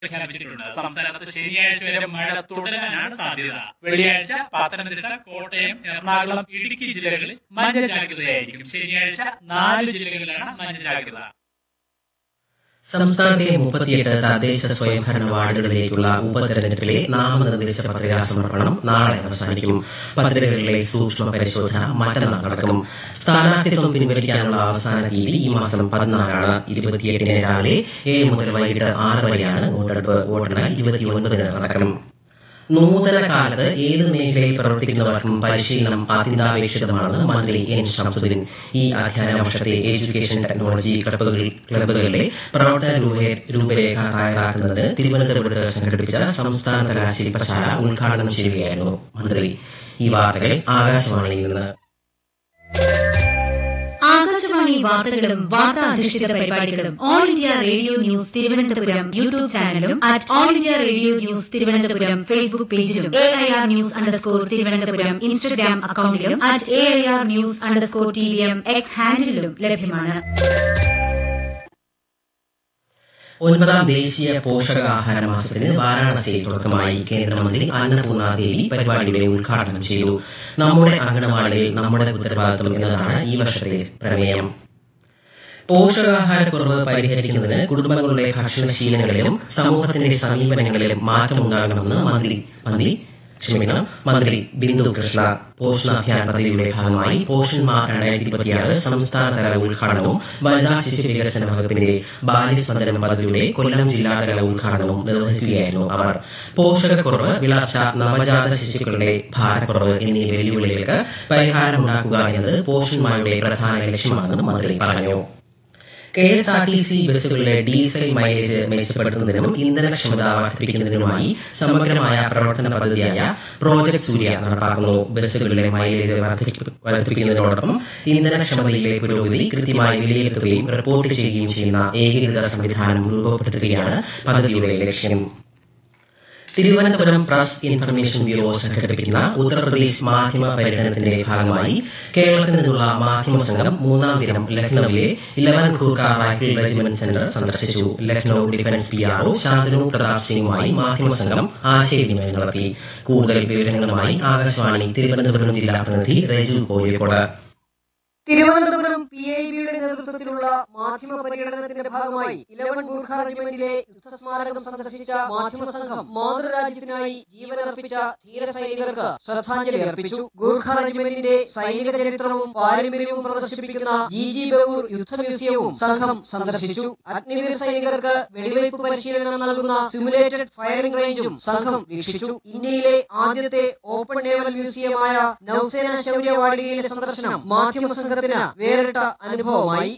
പ്രഖ്യാപിച്ചിട്ടുണ്ട് സംസ്ഥാനത്ത് ശനിയാഴ്ച വരെ മഴ തുടരാനാണ് സാധ്യത വെള്ളിയാഴ്ച പത്തനംതിട്ട കോട്ടയം എറണാകുളം ഇടുക്കി ജില്ലകളിൽ മഞ്ഞ ജാഗ്രതയായിരിക്കും ശനിയാഴ്ച നാല് ജില്ലകളിലാണ് മഞ്ഞ ജാഗ്രത സംസ്ഥാനത്തെ മുപ്പത്തിയെട്ട് തദ്ദേശ സ്വയംഭരണ വാർഡുകളിലേക്കുള്ള ഉപതെരഞ്ഞെടുപ്പിലെ നാമനിർദ്ദേശ പത്രികാ സമർപ്പണം നാളെ അവസാനിക്കും പത്രികകളിലെ സൂക്ഷ്മ പരിശോധന മറ്റന്നാൾ നടക്കും സ്ഥാനാർത്ഥിത്വം പിൻവലിക്കാനുള്ള അവസാന തീയതി ഈ മാസം പതിനാലാണ് ഇരുപത്തിയെട്ടിന് രാവിലെ ഏഴ് മുതൽ വൈകിട്ട് ആറ് വരെയാണ് വോട്ടെടുപ്പ് വോട്ടെണ്ണൽ ഇരുപത്തിയൊൻപതിന് നടക്കും നൂതന കാലത്ത് ഏത് മേഖലയിൽ പ്രവർത്തിക്കുന്നവർക്കും പരിശീലനം അത്യന്താപേക്ഷിതമാണെന്ന് മന്ത്രി എൻ ഷംസുദ്ദീൻ ഈ അധ്യയന വർഷത്തെ എഡ്യൂക്കേഷൻ ടെക്നോളജി ക്ലബ്ബുകൾ ക്ലബ്ബുകളിലെ പ്രവർത്തന രൂപേ- രൂപരേഖ തയ്യാറാക്കുന്നതിന് തിരുവനന്തപുരത്ത് സംഘടിപ്പിച്ച സംസ്ഥാനതല ശില്പശാല ഉദ്ഘാടനം ചെയ്യുകയായിരുന്നു മന്ത്രി ഈ വാർത്തകൾ ആകാശവാണിയിൽ നിന്ന് ആകാശവാണി വാർത്തകളും വാർത്താ അധിഷ്ഠിത പരിപാടികളും All India Radio news Thiruvananthapuram YouTube ചാനലും at All India Radio news Thiruvananthapuram Facebook പേജിലും A I R news underscore Thiruvananthapuram Instagram അക്കൌണ്ടിലും at A I R news underscore T V M X ഹാൻഡിലും ലഭ്യമാണ് ഒൻപതാം ദേശീയ പോഷകാഹാര മാസത്തിന് വാരാണസിയിൽ തുടക്കമായി കേന്ദ്രമന്ത്രി അന്നപൂർണ ദേവി പരിപാടിയുടെ ഉദ്ഘാടനം ചെയ്തു നമ്മുടെ അംഗനവാടിയിൽ നമ്മുടെ ഉത്തരവാദിത്വം എന്നതാണ് ഈ വർഷത്തെ പ്രമേയം പോഷകാഹാരക്കുറവ് പരിഹരിക്കുന്നതിന് കുടുംബങ്ങളുടെ ഭക്ഷണശീലങ്ങളിലും സമൂഹത്തിന്റെ സമീപനങ്ങളിലും മാറ്റമുണ്ടാകണമെന്ന് മന്ത്രി മന്ത്രി ക്ഷമിക്കണം മന്ത്രി ബിന്ദു കൃഷ്ണ പോഷണാഭിയാൻ പദ്ധതിയുടെ ഭാഗമായി പോഷന്മാർ രണ്ടായിരത്തി ഇരുപത്തിയാറ് സംസ്ഥാനതല ഉദ്ഘാടനവും വനിതാ ശിശു വികസന വകുപ്പിന്റെ ബാല്യസ്പന്ദനം പദ്ധതിയുടെ കൊല്ലം ജില്ലാതല ഉദ്ഘാടനവും നിർവഹിക്കുകയായിരുന്നു അവർ പോഷകക്കുറവ് വിളർച്ച നവജാത ശിശുക്കളുടെ ഭാരക്കുറവ് എന്നീ വെല്ലുവിളികൾക്ക് പരിഹാരമുണ്ടാക്കുക എന്നത് പോഷന്മാരുടെ പ്രധാന ലക്ഷ്യമാണെന്ന് മന്ത്രി പറഞ്ഞു K S R T C ബസ്സുകളിലെ ഡീസൽ മൈലേജ് മെച്ചപ്പെടുത്തുന്നതിനും ഇന്ധനക്ഷമത വർദ്ധിപ്പിക്കുന്നതിനുമായി സമഗ്രമായ പ്രവർത്തന പദ്ധതിയായ പ്രോജക്ട് സൂര്യ നടപ്പാക്കുന്നു ബസ്സുകളിലെ മൈലേജ് വർദ്ധിപ്പി- വർദ്ധിപ്പിക്കുന്നതിനോടൊപ്പം ഇന്ധനക്ഷമതയിലെ പുരോഗതി കൃത്യമായി വിലയിരുത്തുകയും റിപ്പോർട്ട് ചെയ്യുകയും ചെയ്യുന്ന ഏകീകൃത സംവിധാനം രൂപപ്പെടുത്തുകയാണ് പദ്ധതിയുടെ ലക്ഷ്യം തിരുവനന്തപുരം പ്രസ് ഇൻഫർമേഷൻ ബ്യൂറോ സംഘടിപ്പിക്കുന്ന ഉത്തർപ്രദേശ് മാധ്യമ പര്യടനത്തിന്റെ ഭാഗമായി കേരളത്തിൽ നിന്നുള്ള മാധ്യമ സംഘം മൂന്നാം ദിനം ലക്നൌവിലെ eleven Gorkha rifle regiment centre സന്ദർശിച്ചു Lucknow defence P RO Shantanu Pratap സിംഗുമായി മാധ്യമ സംഘം ആശയവിനിമയം നടത്തി കൂടുതൽ വിവരങ്ങളുമായി ആകാശവാണി തിരുവനന്തപുരം ജില്ലാ പ്രതിനിധി രജു കോഴിക്കോട് തിരുവനന്തപുരം പി ഐ ബിയുടെ നേതൃത്വത്തിലുള്ള മാധ്യമ പര്യടനത്തിന്റെ ഭാഗമായി ഇലവൻ ഗൂർഖ റെജിമെന്റിലെ യുദ്ധസ്മാരകം സന്ദർശിച്ച മാധ്യമ സംഘം മാതൃരാജ്യത്തിനായി ജീവനർപ്പിച്ച ധീര സൈനികർക്ക് ശ്രദ്ധാഞ്ജലി അർപ്പിച്ചു ഗൂർഖ റെജിമെന്റിന്റെ സൈനിക ചരിത്രവും പാരമ്പര്യവും പ്രദർശിപ്പിക്കുന്ന ജി ജി ബവൂർ യുദ്ധ മ്യൂസിയവും സംഘം സന്ദർശിച്ചു അഗ്നിവീർ സൈനികർക്ക് വെടിവയ്പ് പരിശീലനം നൽകുന്ന സിമുലേറ്റഡ് ഫയറിംഗ് റേഞ്ചും സംഘം വീക്ഷിച്ചു ഇന്ത്യയിലെ ആദ്യത്തെ ഓപ്പൺ നേവൽ മ്യൂസിയമായ നൌസേന ശൗര്യ വാടികയിലെ സന്ദർശനം മാധ്യമ സംഘത്തിന് വേറിട്ട അനുഭവമായി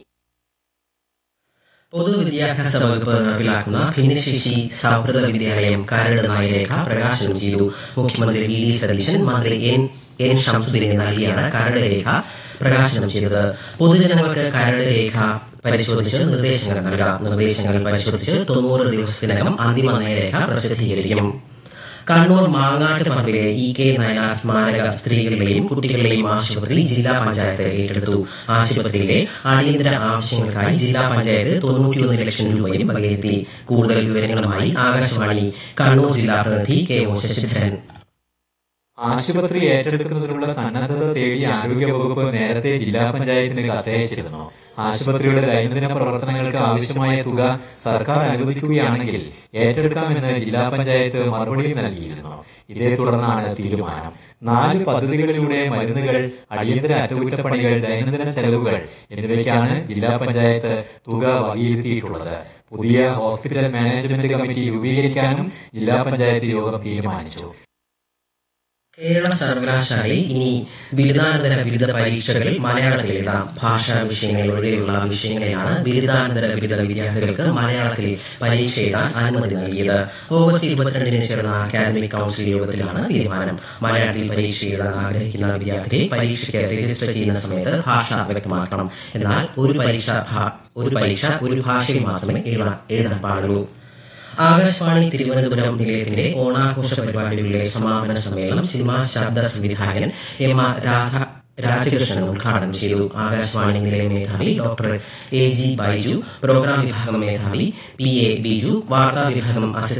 പൊതുവിദ്യാഭ്യാസ വകുപ്പ് നടപ്പിലാക്കുന്ന ഭിന്നശേഷി സൗഹൃദ വിദ്യാലയം കരട് നയരേഖ പ്രകാശനം ചെയ്തു മുഖ്യമന്ത്രി വി ഡി സതീശൻ മന്ത്രി എൻ എൻ ഷംസുദ്ദീനെ നൽകിയാണ് കരട് രേഖ പ്രകാശനം ചെയ്തത് പൊതുജനങ്ങൾക്ക് കരട് രേഖ പരിശോധിച്ച് നിർദ്ദേശങ്ങൾ നൽകാം നിർദ്ദേശങ്ങൾ പരിശോധിച്ച് തൊണ്ണൂറ് ദിവസത്തിനകം അന്തിമ നയരേഖ പ്രസിദ്ധീകരിക്കും കണ്ണൂർ മാങ്ങാട്ട് പറമ്പിലെ ഇ കെ നയനാർ സ്മാരക സ്ത്രീകളുടെയും കുട്ടികളുടെയും ആശുപത്രി ജില്ലാ പഞ്ചായത്ത് ഏറ്റെടുത്തു ആശുപത്രിയിലെ അടിയന്തര ആവശ്യങ്ങൾക്കായി ജില്ലാ പഞ്ചായത്ത് തൊണ്ണൂറ്റിയൊന്ന് ലക്ഷം രൂപയും വകയിരുത്തി കൂടുതൽ വിവരങ്ങളുമായി ആകാശവാണി കണ്ണൂർ ജില്ലാ പ്രതിനിധി കെ ഒ ശശിധരൻ ആശുപത്രി ഏറ്റെടുക്കുന്നതിനുള്ള സന്നദ്ധത തേടി ആരോഗ്യവകുപ്പ് നേരത്തെ ജില്ലാ പഞ്ചായത്തിന് കത്തയച്ചിരുന്നു ആശുപത്രിയുടെ ദൈനംദിന പ്രവർത്തനങ്ങൾക്ക് ആവശ്യമായ തുക സർക്കാർ അനുവദിക്കുകയാണെങ്കിൽ ഏറ്റെടുക്കാമെന്ന് ജില്ലാ പഞ്ചായത്ത് മറുപടി നൽകിയിരുന്നു ഇതേ തുടർന്നാണ് തീരുമാനം നാല് പദ്ധതികളിലൂടെ മരുന്നുകൾ അടിയന്തര അറ്റകുറ്റപ്പണികൾ ദൈനംദിന ചെലവുകൾ എന്നിവയ്ക്കാണ് ജില്ലാ പഞ്ചായത്ത് തുക വകയിരുത്തിയിട്ടുള്ളത് പുതിയ ഹോസ്പിറ്റൽ മാനേജ്മെന്റ് കമ്മിറ്റി രൂപീകരിക്കാനും ജില്ലാ പഞ്ചായത്ത് യോഗം തീരുമാനിച്ചു കേരള സർവകലാശാലയിൽ ഇനി ബിരുദാനന്തര ബിരുദ പരീക്ഷകൾ മലയാളത്തിൽ എഴുതാം ഭാഷാ വിഷയങ്ങൾ ഒഴികെയുള്ള വിഷയങ്ങളിലാണ് ബിരുദാനന്തര ബിരുദ വിദ്യാർത്ഥികൾക്ക് മലയാളത്തിൽ പരീക്ഷ എഴുതാൻ അനുമതി നൽകിയത് ഓഗസ്റ്റ് ഇരുപത്തിരണ്ടിന് ചേർന്ന അക്കാദമിക് കൌൺസിൽ യോഗത്തിലാണ് തീരുമാനം മലയാളത്തിൽ പരീക്ഷ എഴുതാൻ ആഗ്രഹിക്കുന്ന വിദ്യാർത്ഥികൾ പരീക്ഷയ്ക്ക് രജിസ്റ്റർ ചെയ്യുന്ന സമയത്ത് ഭാഷ വ്യക്തമാക്കണം എന്നാൽ ഒരു പരീക്ഷ ഭാ- ഒരു പരീക്ഷ ഒരു ഭാഷയിൽ മാത്രമേ എഴുതാൻ എഴുതാൻ പാടുള്ളൂ ആകാശവാണി തിരുവനന്തപുരം നിലയത്തിന്റെ ഓണാഘോഷ പരിപാടികളുടെ സമാപന സമ്മേളനം സിനിമാ ശബ്ദ സംവിധായകൻ എം ആർ രാധ രാജകൃഷ്ണൻ ഉദ്ഘാടനം ചെയ്തു ആകാശവാണി നിലയ മേധാവി doctor A G Baiju program വിഭാഗം മേധാവി പി എ ബിജു വാർത്താ വിഭാഗം അസിസ്റ്റന്റ്